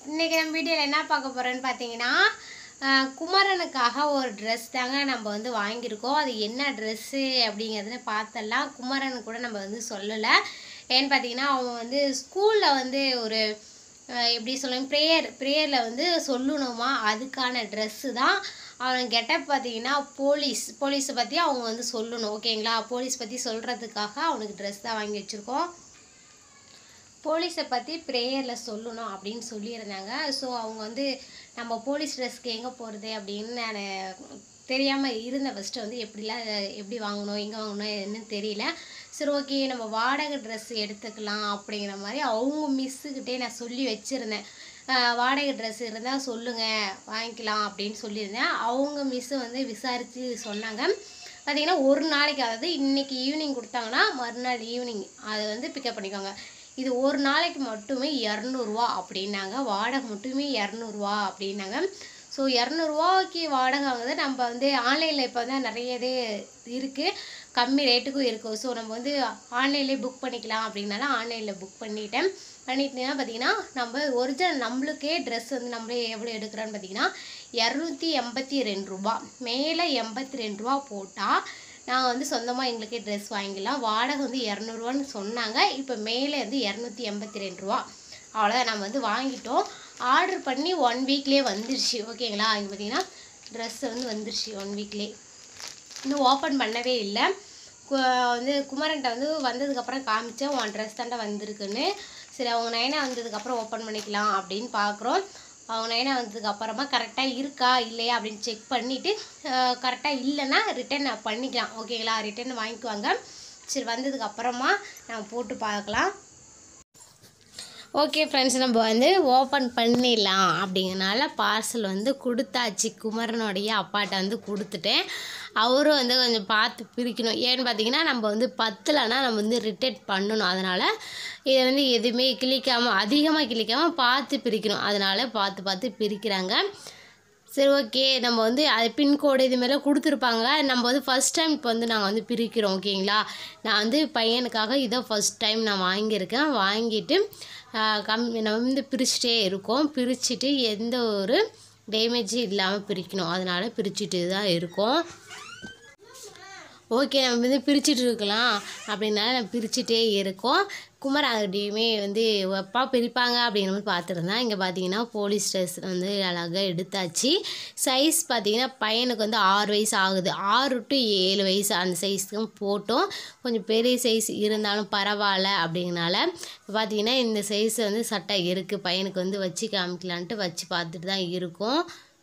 இன்னைக்கு நம்ம வீடியோவில் என்ன பார்க்க போகிறோன்னு பார்த்தீங்கன்னா அஹ், குமரனுக்காக ஒரு ட்ரெஸ் தாங்க நம்ம வந்து வாங்கியிருக்கோம் அது என்ன ட்ரெஸ்ஸு அப்படிங்கிறதுன்னு பார்த்தலாம் குமரன் கூட நம்ம வந்து சொல்லலை ஏன்னு பார்த்தீங்கன்னா அவங்க வந்து ஸ்கூலில் வந்து ஒரு அஹ், எப்படி சொல்லுங்க ப்ரேயர் ப்ரேயரில் வந்து சொல்லணுமா அதுக்கான ட்ரெஸ்ஸு தான் அவன் கெட்டப் பார்த்தீங்கன்னா போலீஸ் போலீஸை பற்றி அவங்க வந்து சொல்லணும் ஓகேங்களா போலீஸ் பற்றி சொல்கிறதுக்காக அவனுக்கு ட்ரெஸ் தான் வாங்கி வச்சுருக்கோம் போலீஸை பற்றி ப்ரேயரில் சொல்லணும் அப்படின்னு சொல்லியிருந்தாங்க ஸோ அவங்க வந்து நம்ம போலீஸ் ட்ரெஸ்க்கு எங்கே போகிறது அப்படின்னு நான் தெரியாமல் இருந்த ஃபஸ்ட்டு வந்து எப்படிலாம் எப்படி வாங்கணும் எங்கே வாங்கணும் என்னன்னு தெரியல சரி ஓகே நம்ம வாடகை ட்ரெஸ் எடுத்துக்கலாம் அப்படிங்கிற மாதிரி அவங்க மிஸ்ஸுக்கிட்டே நான் சொல்லி வச்சுருந்தேன் ஆஹ் வாடகை ட்ரெஸ் இருந்தால் சொல்லுங்கள் வாங்கிக்கலாம் அப்படின்னு சொல்லியிருந்தேன் அவங்க மிஸ்ஸு வந்து விசாரித்து சொன்னாங்க பார்த்தீங்கன்னா ஒரு நாளைக்கு அதாவது இன்னைக்கு ஈவினிங் கொடுத்தாங்கன்னா மறுநாள் ஈவினிங் அதை வந்து பிக்கப் பண்ணிக்கோங்க இது ஒரு நாளைக்கு மட்டுமே இரநூறுவா அப்படின்னாங்க வாடகை மட்டுமே இரநூறுவா அப்படின்னாங்க ஸோ இரநூறுவாய்க்கு வாடகை வாங்குறது நம்ம வந்து ஆன்லைனில் இப்போ தான் நிறைய இது இருக்குது கம்மி ரேட்டுக்கும் இருக்குது ஸோ நம்ம வந்து ஆன்லைன்லேயே புக் பண்ணிக்கலாம் அப்படின்னால ஆன்லைனில் புக் பண்ணிட்டேன் பண்ணிட்டீங்கன்னா பார்த்தீங்கன்னா நம்ம ஒரிஜினல் நம்மளுக்கே ட்ரெஸ் வந்து நம்மளே எவ்வளோ எடுக்கிறோன்னு பார்த்தீங்கன்னா இரநூத்தி எண்பத்தி ரெண்டு ரூபா மேலே எண்பத்தி ரெண்டு ரூபா போட்டால் நாங்கள் வந்து சொந்தமாக எங்களுக்கே ட்ரெஸ் வாங்கிக்கலாம் வாடகை வந்து இரநூறுவான்னு சொன்னாங்க இப்போ மேலே வந்து இரநூத்தி எண்பத்தி ரெண்டு ரூபா அவ்வளோதான் நம்ம வந்து வாங்கிட்டோம் ஆர்டர் பண்ணி ஒன் வீக்லேயே வந்துருச்சு ஓகேங்களா இங்கே பார்த்தீங்கன்னா ட்ரெஸ் வந்து வந்துருச்சு ஒன் வீக்லேயே இன்னும் ஓப்பன் பண்ணவே இல்லை கு- வந்து குமரன்ட்ட வந்து வந்ததுக்கப்புறம் காமிச்சேன் உன் ட்ரெஸ் தாண்டா வந்திருக்குன்னு சரி அவங்க நைனா வந்ததுக்கப்புறம் ஓப்பன் பண்ணிக்கலாம் அப்படின்னு பார்க்குறோம் அவங்க நைனா வந்ததுக்கு அப்புறமா கரெக்டாக இருக்கா இல்லையா அப்படின்னு செக் பண்ணிவிட்டு கரெக்டாக இல்லைன்னா ரிட்டர்ன் பண்ணிக்கலாம் ஓகேங்களா ரிட்டர்ன் வாங்கிக்குவாங்க சரி வந்ததுக்கு அப்புறமா நம்ம போட்டு பார்க்கலாம் ஓகே ஃப்ரெண்ட்ஸ் நம்ம வந்து ஓப்பன் பண்ணிடலாம் அப்படிங்கனால பார்சல் வந்து கொடுத்தாச்சு குமரனுடைய அப்பாட்ட வந்து கொடுத்துட்டேன் அவரும் வந்து கொஞ்சம் பார்த்து பிரிக்கணும் ஏன்னு பார்த்தீங்கன்னா நம்ம வந்து பத்தலைன்னா நம்ம வந்து ரிட்டர்ன் பண்ணணும் அதனால் இதை வந்து எதுவுமே கிளிக்காமல் அதிகமாக கிளிக்காமல் பார்த்து பிரிக்கணும் அதனால் பார்த்து பார்த்து பிரிக்கிறாங்க சரி ஓகே நம்ம வந்து அது பின்கோடு இது மாதிரிலாம் கொடுத்துருப்பாங்க நம்ம வந்து ஃபஸ்ட் டைம் இப்போ வந்து நாங்கள் வந்து பிரிக்கிறோம் ஓகேங்களா நான் வந்து பையனுக்காக இதை ஃபஸ்ட் டைம் நான் வாங்கியிருக்கேன் வாங்கிட்டு ஆஹ், கம் நம்ம வந்து பிரிச்சுட்டே இருக்கோம் பிரிச்சுட்டு எந்த ஒரு டேமேஜும் இல்லாமல் பிரிக்கணும் அதனால் பிரிச்சுட்டு தான் இருக்கோம் ஓகே நம்ம வந்து பிரிச்சுட்டு இருக்கலாம் அப்படின்னால நம்ம பிரிச்சுட்டே இருக்கோம் குமார் அப்படியுமே வந்து எப்பா பிரிப்பாங்க அப்படிங்கிற மாதிரி பார்த்துருந்தேன் இங்கே பார்த்தீங்கன்னா போலீஸ் ட்ரெஸ் வந்து அழகாக எடுத்தாச்சு சைஸ் பார்த்தீங்கன்னா பையனுக்கு வந்து ஆறு வயசு ஆகுது ஆறு டு ஏழு வயசு அந்த சைஸ்க்கு போட்டோம் கொஞ்சம் பெரிய சைஸ் இருந்தாலும் பரவாயில்ல அப்படிங்கனால இப்போ பார்த்தீங்கன்னா இந்த சைஸ் வந்து சட்டை இருக்குது பையனுக்கு வந்து வச்சு காமிக்கலான்ட்டு வச்சு பார்த்துட்டு தான் இருக்கோம்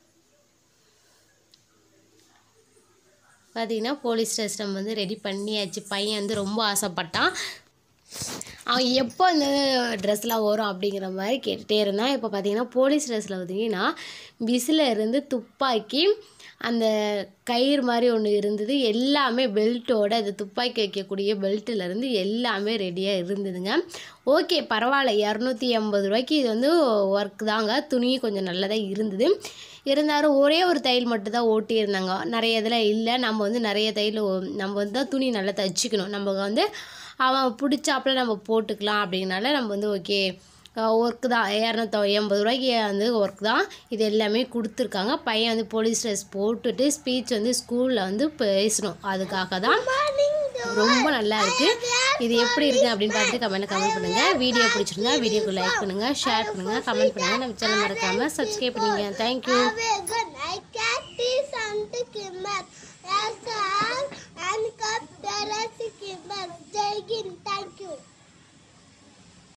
பார்த்தீங்கன்னா போலீஸ் ட்ரெஸ் நம்ம வந்து ரெடி பண்ணியாச்சு பையன் வந்து ரொம்ப ஆசைப்பட்டான் அவன் எப்போ இந்த ட்ரெஸ்லாம் வரும் அப்படிங்கிற மாதிரி கேட்டுகிட்டே இருந்தான் இப்போ பார்த்தீங்கன்னா போலீஸ் ட்ரெஸ்ஸில் பார்த்தீங்கன்னா விசில இருந்து துப்பாக்கி அந்த கயிறு மாதிரி ஒன்று இருந்தது எல்லாமே பெல்ட்டோட அது துப்பாக்கி வைக்கக்கூடிய பெல்ட்டிலேருந்து எல்லாமே ரெடியாக இருந்ததுங்க ஓகே பரவாயில்ல இரநூத்தி எண்பது ரூபாய்க்கு இது வந்து ஒர்க் தாங்க துணியும் கொஞ்சம் நல்லதாக இருந்தது இருந்தாலும் ஒரே ஒரு தையல் மட்டும் தான் ஓட்டியிருந்தாங்க நிறைய இதில் இல்லை நம்ம வந்து நிறைய தையல் ஓ- நம்ம வந்து தான் துணி நல்லா தைச்சிக்கணும் நம்ம வந்து அவன் பிடிச்சாப்புல நம்ம போட்டுக்கலாம் அப்படிங்கனால நம்ம வந்து ஓகே ஒர்க்கு தான் இரநூத்தி எண்பது ரூபாய்க்கு வந்து ஒர்க் தான் இது எல்லாமே கொடுத்துருக்காங்க பையன் வந்து போலீஸ் ட்ரெஸ் போட்டுட்டு ஸ்பீச் வந்து ஸ்கூலில் வந்து பேசணும் அதுக்காக தான் ரொம்ப நல்லா இருக்குது இது எப்படி இருக்குது அப்படின்னு பார்த்துட்டு கமெண்ட்டில் கமெண்ட் பண்ணுங்கள் வீடியோ பிடிச்சிருந்தா வீடியோக்கு லைக் பண்ணுங்கள் ஷேர் பண்ணுங்கள் கமெண்ட் பண்ணுங்கள் நம்ம சேனல் மறக்காமல் சப்ஸ்கிரைப் பண்ணுங்க thank you Have a good night, Cat. Peace and take care.